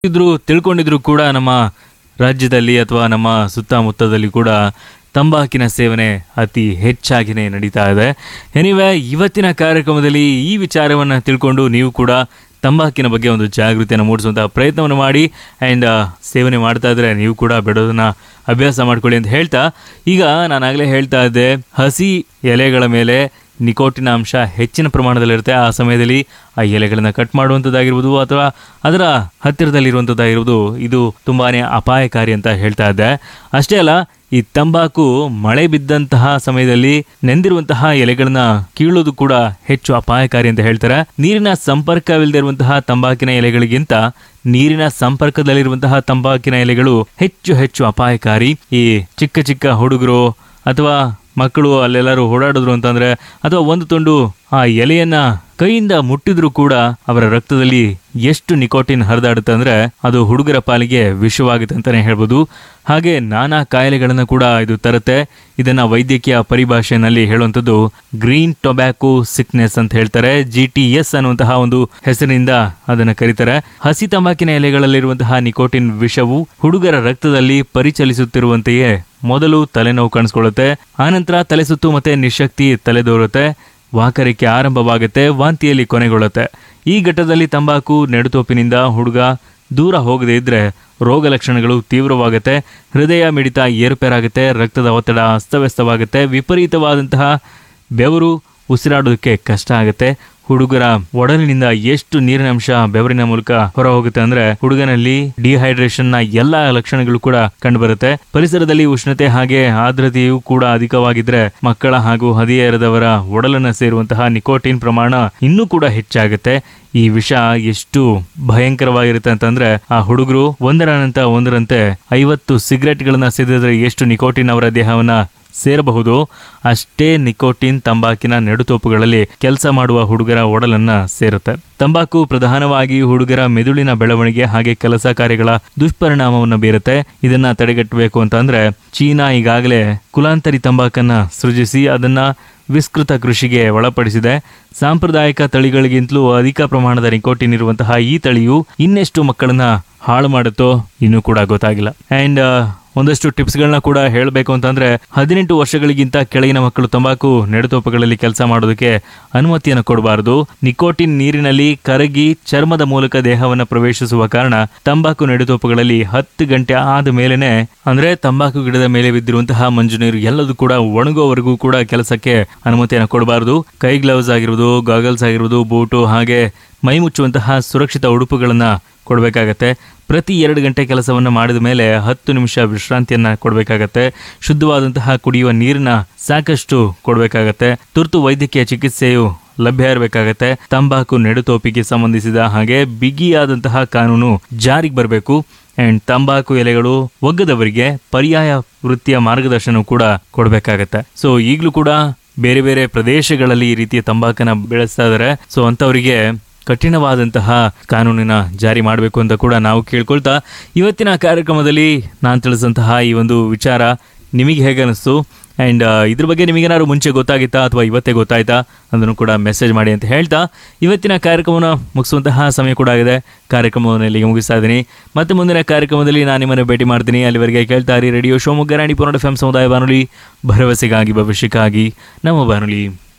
ಇದ್ರು ತಿಳ್ಕೊಂಡಿದ್ರು ಕೂಡ ನಮ್ಮ ರಾಜ್ಯದಲ್ಲಿ ಅಥವಾ ನಮ್ಮ ಸುತ್ತಮುತ್ತದಲ್ಲಿ ಕೂಡ ತಂಬಾಕಿನ ಸೇವನೆ ಅತಿ ಹೆಚ್ಚಾಗಿನೇ ನಡೀತಾ ಇದೆ ಎನಿವೆ ಇವತ್ತಿನ ಕಾರ್ಯಕ್ರಮದಲ್ಲಿ ಈ ವಿಚಾರವನ್ನು ತಿಳ್ಕೊಂಡು ನೀವು ಕೂಡ ತಂಬಾಕಿನ ಬಗ್ಗೆ ಒಂದು ಜಾಗೃತಿಯನ್ನು ಮೂಡಿಸುವಂತಹ ಪ್ರಯತ್ನವನ್ನು ಮಾಡಿ ಆ್ಯಂಡ್ ಸೇವನೆ ಮಾಡ್ತಾ ಇದ್ರೆ ನೀವು ಕೂಡ ಬಿಡೋದನ್ನ ಅಭ್ಯಾಸ ಮಾಡ್ಕೊಳ್ಳಿ ಅಂತ ಹೇಳ್ತಾ ಈಗ ನಾನಾಗಲೇ ಹೇಳ್ತಾ ಇದ್ದೆ ಹಸಿ ಎಲೆಗಳ ಮೇಲೆ ನಿಕೋಟಿನ ಅಂಶ ಹೆಚ್ಚಿನ ಪ್ರಮಾಣದಲ್ಲಿರುತ್ತೆ ಆ ಸಮಯದಲ್ಲಿ ಆ ಎಲೆಗಳನ್ನು ಕಟ್ ಮಾಡುವಂಥದ್ದಾಗಿರ್ಬೋದು ಅಥವಾ ಅದರ ಹತ್ತಿರದಲ್ಲಿರುವಂಥದ್ದಾಗಿರ್ಬೋದು ಇದು ತುಂಬಾನೇ ಅಪಾಯಕಾರಿ ಅಂತ ಹೇಳ್ತಾ ಇದ್ದೆ ಅಷ್ಟೇ ಅಲ್ಲ ಈ ತಂಬಾಕು ಮಳೆ ಬಿದ್ದಂತಹ ಸಮಯದಲ್ಲಿ ನೆಂದಿರುವಂತಹ ಎಲೆಗಳನ್ನ ಕೀಳೋದು ಕೂಡ ಹೆಚ್ಚು ಅಪಾಯಕಾರಿ ಅಂತ ಹೇಳ್ತಾರೆ ನೀರಿನ ಸಂಪರ್ಕವಿಲ್ಲದಿರುವಂತಹ ತಂಬಾಕಿನ ಎಲೆಗಳಿಗಿಂತ ನೀರಿನ ಸಂಪರ್ಕದಲ್ಲಿರುವಂತಹ ತಂಬಾಕಿನ ಎಲೆಗಳು ಹೆಚ್ಚು ಹೆಚ್ಚು ಅಪಾಯಕಾರಿ ಈ ಚಿಕ್ಕ ಚಿಕ್ಕ ಹುಡುಗರು ಅಥವಾ ಮಕ್ಕಳು ಅಲ್ಲೆಲ್ಲರೂ ಓಡಾಡಿದ್ರು ಅಂತಂದ್ರೆ ಅಥವಾ ಒಂದು ತುಂಡು ಆ ಎಲೆಯನ್ನ ಕೈಯಿಂದ ಮುಟ್ಟಿದ್ರು ಕೂಡ ಅವರ ರಕ್ತದಲ್ಲಿ ಎಷ್ಟು ನಿಕೋಟಿನ್ ಹರಿದಾಡುತ್ತೆ ಅಂದ್ರೆ ಅದು ಹುಡುಗರ ಪಾಲಿಗೆ ವಿಷವಾಗುತ್ತೆ ಅಂತಾನೆ ಹೇಳ್ಬೋದು ಹಾಗೆ ನಾನಾ ಕಾಯಿಲೆಗಳನ್ನು ಕೂಡ ಇದು ತರುತ್ತೆ ಇದನ್ನ ವೈದ್ಯಕೀಯ ಪರಿಭಾಷೆಯಲ್ಲಿ ಹೇಳುವಂಥದ್ದು ಗ್ರೀನ್ ಟೊಬ್ಯಾಕೋ ಸಿಕ್ನೆಸ್ ಅಂತ ಹೇಳ್ತಾರೆ ಜಿ ಟಿ ಎಸ್ ಅನ್ನುವಂತಹ ಒಂದು ಹೆಸರಿನಿಂದ ಅದನ್ನು ಕರೀತಾರೆ ಹಸಿ ತಂಬಾಕಿನ ಎಲೆಗಳಲ್ಲಿರುವಂತಹ ನಿಕೋಟಿನ್ ವಿಷವು ಹುಡುಗರ ರಕ್ತದಲ್ಲಿ ಪರಿಚಲಿಸುತ್ತಿರುವಂತೆಯೇ ಮೊದಲು ತಲೆನೋವು ಕಾಣಿಸ್ಕೊಳ್ಳುತ್ತೆ ಆನಂತರ ತಲೆ ಸುತ್ತು ಮತ್ತೆ ನಿಶಕ್ತಿ ತಲೆದೋರುತ್ತೆ ವಾಕರಿಕೆ ಆರಂಭವಾಗುತ್ತೆ ವಾಂತಿಯಲ್ಲಿ ಕೊನೆಗೊಳ್ಳುತ್ತೆ ಈ ಘಟ್ಟದಲ್ಲಿ ತಂಬಾಕು ನೆಡುತೋಪಿನಿಂದ ಹುಡುಗ ದೂರ ಹೋಗದೇ ಇದ್ರೆ ರೋಗ ಲಕ್ಷಣಗಳು ತೀವ್ರವಾಗುತ್ತೆ ಹೃದಯ ಮಿಡಿತ ಏರುಪೇರಾಗುತ್ತೆ ರಕ್ತದ ಒತ್ತಡ ಅಸ್ತವ್ಯಸ್ತವಾಗುತ್ತೆ ವಿಪರೀತವಾದಂತಹ ಬೆವರು ಉಸಿರಾಡೋದಕ್ಕೆ ಕಷ್ಟ ಆಗುತ್ತೆ ಹುಡುಗರ ಒಡಲಿನಿಂದ ಎಷ್ಟು ನೀರಿನ ಅಂಶ ಬೆವರಿನ ಮೂಲಕ ಹೊರ ಹೋಗುತ್ತೆ ಅಂದ್ರೆ ಹುಡುಗನಲ್ಲಿ ಡಿಹೈಡ್ರೇಷನ್ ನ ಎಲ್ಲಾ ಲಕ್ಷಣಗಳು ಕೂಡ ಕಂಡುಬರುತ್ತೆ ಪರಿಸರದಲ್ಲಿ ಉಷ್ಣತೆ ಹಾಗೆ ಆರ್ದ್ರತೆಯು ಕೂಡ ಅಧಿಕವಾಗಿದ್ರೆ ಮಕ್ಕಳ ಹಾಗೂ ಹದಿಹರೆಯದವರ ಒಡಲನ್ನ ಸೇರುವಂತಹ ನಿಕೋಟಿನ್ ಪ್ರಮಾಣ ಇನ್ನೂ ಕೂಡ ಹೆಚ್ಚಾಗುತ್ತೆ ಈ ವಿಷ ಎಷ್ಟು ಭಯಂಕರವಾಗಿರುತ್ತೆ ಅಂತಂದ್ರೆ ಆ ಹುಡುಗರು ಒಂದರ ನಂತರ ಒಂದರಂತೆ ಐವತ್ತು ಸಿಗರೆಟ್ಗಳನ್ನ ಸೇದಿದ್ರೆ ಎಷ್ಟು ನಿಕೋಟಿನ್ ಅವರ ದೇಹವನ್ನ ಸೇರಬಹುದು ಅಷ್ಟೇ ನಿಕೋಟಿನ್ ತಂಬಾಕಿನ ನೆಡುತೋಪುಗಳಲ್ಲಿ ಕೆಲಸ ಮಾಡುವ ಹುಡುಗರ ಒಡಲನ್ನ ಸೇರುತ್ತೆ ತಂಬಾಕು ಪ್ರಧಾನವಾಗಿ ಹುಡುಗರ ಮೆದುಳಿನ ಬೆಳವಣಿಗೆ ಹಾಗೆ ಕೆಲಸ ಕಾರ್ಯಗಳ ದುಷ್ಪರಿಣಾಮವನ್ನು ಬೀರುತ್ತೆ ಇದನ್ನ ತಡೆಗಟ್ಟಬೇಕು ಅಂತಂದ್ರೆ ಚೀನಾ ಈಗಾಗಲೇ ಕುಲಾಂತರಿ ತಂಬಾಕನ್ನ ಸೃಜಿಸಿ ಅದನ್ನ ವಿಸ್ತೃತ ಕೃಷಿಗೆ ಒಳಪಡಿಸಿದೆ ಸಾಂಪ್ರದಾಯಿಕ ತಳಿಗಳಿಗಿಂತಲೂ ಅಧಿಕ ಪ್ರಮಾಣದ ನಿಕೋಟಿನ್ ಇರುವಂತಹ ಈ ತಳಿಯು ಇನ್ನೆಷ್ಟು ಮಕ್ಕಳನ್ನ ಹಾಳು ಮಾಡುತ್ತೋ ಇನ್ನೂ ಕೂಡ ಗೊತ್ತಾಗಿಲ್ಲ ಅಂಡ್ ಒಂದಷ್ಟು ಟಿಪ್ಸ್ಗಳನ್ನ ಕೂಡ ಹೇಳಬೇಕು ಅಂತಂದ್ರೆ ಹದಿನೆಂಟು ವರ್ಷಗಳಿಗಿಂತ ಕೆಳಗಿನ ಮಕ್ಕಳು ತಂಬಾಕು ನೆಡುತೋಪುಗಳಲ್ಲಿ ಕೆಲಸ ಮಾಡೋದಕ್ಕೆ ಅನುಮತಿಯನ್ನು ಕೊಡಬಾರದು ನಿಕೋಟಿನ್ ನೀರಿನಲ್ಲಿ ಕರಗಿ ಚರ್ಮದ ಮೂಲಕ ದೇಹವನ್ನು ಪ್ರವೇಶಿಸುವ ಕಾರಣ ತಂಬಾಕು ನೆಡುತೋಪುಗಳಲ್ಲಿ ಹತ್ತು ಗಂಟೆ ಆದ ಮೇಲೆನೆ ಅಂದ್ರೆ ತಂಬಾಕು ಗಿಡದ ಮೇಲೆ ಬಿದ್ದಿರುವಂತಹ ಮಂಜು ನೀರು ಎಲ್ಲದೂ ಕೂಡ ಒಣಗೋವರೆಗೂ ಕೂಡ ಕೆಲಸಕ್ಕೆ ಅನುಮತಿಯನ್ನು ಕೊಡಬಾರದು ಕೈ ಗ್ಲೌಸ್ ಆಗಿರ್ಬೋದು ಗಾಗಲ್ಸ್ ಆಗಿರ್ಬೋದು ಬೂಟು ಹಾಗೆ ಮೈ ಮುಚ್ಚುವಂತಹ ಸುರಕ್ಷಿತ ಉಡುಪುಗಳನ್ನ ಕೊಡಬೇಕಾಗತ್ತೆ ಪ್ರತಿ ಎರಡು ಗಂಟೆ ಕೆಲಸವನ್ನು ಮಾಡಿದ ಮೇಲೆ ಹತ್ತು ನಿಮಿಷ ವಿಶ್ರಾಂತಿಯನ್ನ ಕೊಡಬೇಕಾಗತ್ತೆ ಶುದ್ಧವಾದಂತಹ ಕುಡಿಯುವ ನೀರನ್ನ ಸಾಕಷ್ಟು ಕೊಡಬೇಕಾಗತ್ತೆ ತುರ್ತು ವೈದ್ಯಕೀಯ ಚಿಕಿತ್ಸೆಯು ಲಭ್ಯ ಇರಬೇಕಾಗತ್ತೆ ತಂಬಾಕು ನೆಡುತೋಪಿಗೆ ಸಂಬಂಧಿಸಿದ ಹಾಗೆ ಬಿಗಿಯಾದಂತಹ ಕಾನೂನು ಜಾರಿಗೆ ಬರಬೇಕು ಅಂಡ್ ತಂಬಾಕು ಎಲೆಗಳು ಒಗ್ಗದವರಿಗೆ ಪರ್ಯಾಯ ವೃತ್ತಿಯ ಮಾರ್ಗದರ್ಶನ ಕೂಡ ಕೊಡಬೇಕಾಗತ್ತೆ ಸೊ ಈಗಲೂ ಕೂಡ ಬೇರೆ ಬೇರೆ ಪ್ರದೇಶಗಳಲ್ಲಿ ಈ ರೀತಿಯ ತಂಬಾಕನ್ನ ಬೆಳೆಸ್ತಾ ಇದ್ದಾರೆ ಸೊ ಅಂಥವರಿಗೆ ಕಠಿಣವಾದಂತಹ ಕಾನೂನಿನ ಜಾರಿ ಮಾಡಬೇಕು ಅಂತ ಕೂಡ ನಾವು ಕೇಳ್ಕೊಳ್ತಾ ಇವತ್ತಿನ ಕಾರ್ಯಕ್ರಮದಲ್ಲಿ ನಾನು ತಿಳಿಸಿದಂತಹ ಈ ಒಂದು ವಿಚಾರ ನಿಮಗೆ ಹೇಗೆ ಅನಿಸ್ತು ಆ್ಯಂಡ್ ಇದ್ರ ಬಗ್ಗೆ ನಿಮಗೇನಾದ್ರು ಮುಂಚೆ ಗೊತ್ತಾಗಿತ್ತಾ ಅಥವಾ ಇವತ್ತೇ ಗೊತ್ತಾಯ್ತಾ ಅದನ್ನು ಕೂಡ ಮೆಸೇಜ್ ಮಾಡಿ ಅಂತ ಹೇಳ್ತಾ ಇವತ್ತಿನ ಕಾರ್ಯಕ್ರಮವನ್ನು ಮುಗಿಸುವಂತಹ ಸಮಯ ಕೂಡ ಆಗಿದೆ ಕಾರ್ಯಕ್ರಮವನ್ನು ಇಲ್ಲಿಗೆ ಮುಗಿಸ್ತಾ ಇದ್ದೀನಿ ಮತ್ತೆ ಮುಂದಿನ ಕಾರ್ಯಕ್ರಮದಲ್ಲಿ ನಾನು ನಿಮ್ಮನ್ನು ಭೇಟಿ ಮಾಡ್ತೀನಿ ಅಲ್ಲಿವರೆಗೆ ಕೇಳ್ತಾ ಇರಿ ರೇಡಿಯೋ ಶಿವಮೊಗ್ಗ ರಾಣಿ ಪುರಾಣ ಎಫ್ ಸಮುದಾಯ ಬಾನುಲಿ ಭರವಸೆಗಾಗಿ ಭವಿಷ್ಯಕ್ಕಾಗಿ ನಮ್ಮ ಬಾನುಲಿ